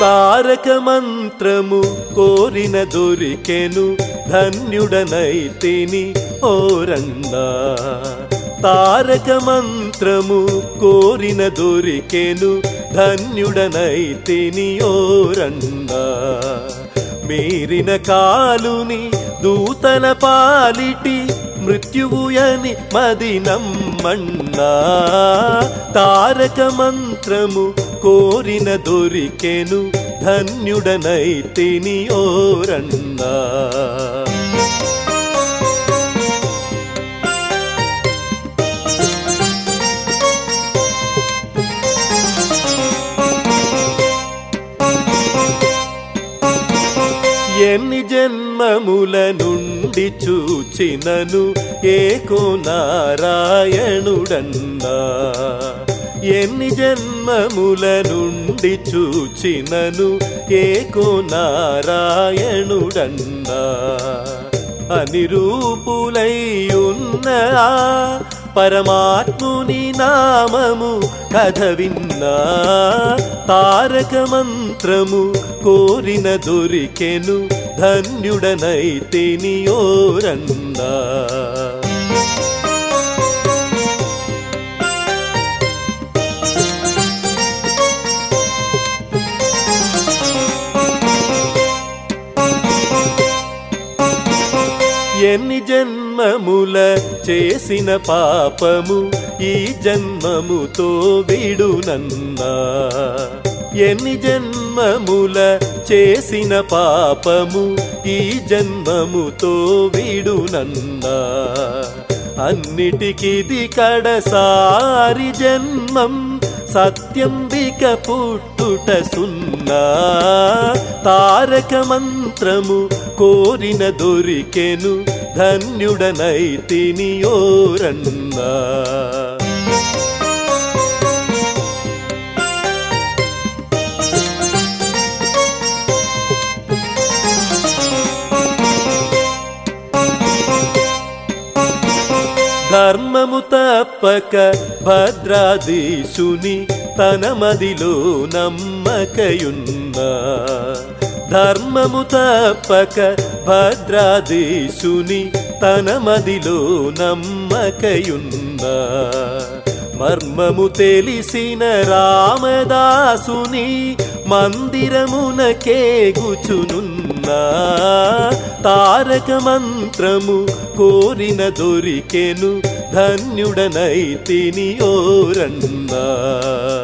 తారక మంత్రము కోరిన దొరికెను ధన్యుడనైతిని ఓరన్నా తారక మంత్రము కోరిన దొరికెను ధన్యుడనైతిని ఓరన్నా మీరిన కాలుని దూతల పాలిటి మృత్యువుయని మది నమ్మన్నా తారక మంత్రము కోరిన దొరికెను ధన్యుడనైతిని ఓరన్నా ఎన్ని జన్మముల నుండి చూచినను ఏకో నారాయణుడన్నా ఎన్ని జన్మముల నుండి చూచినను ఏకో నారాయణుడన్నా అనిరూపులైయున్న ఆ పరమాత్ముని నామము కథ విన్నా తారక మంత్రము కోరిన దొరికెను ధన్యుడనైతిని ఓరన్నా ఎన్ని జన్మముల చేసిన పాపము ఈ జన్మముతో విడునన్నా ఎన్ని జన్మముల చేసిన పాపము ఈ జన్మముతో విడునన్నా అన్నిటికిది కడసారి జన్మం సత్యంబిక పుట్టుట సున్నా తారక మంత్రము కోరిన దొరికెను ధన్యుడనైతిని ఓరన్నా ధర్మము తప్పక భద్రాదీశుని తన మదిలో నమ్మకయున్నా ధర్మము తప్పక భద్రాదీశుని తన మదిలో నమ్మకయున్నా మర్మము తెలిసిన రామదాసుని మందిరమునకేగుచునున్నా తారక మంత్రము కోరిన దొరికెను ధన్యుడనైతిని ఓరన్నా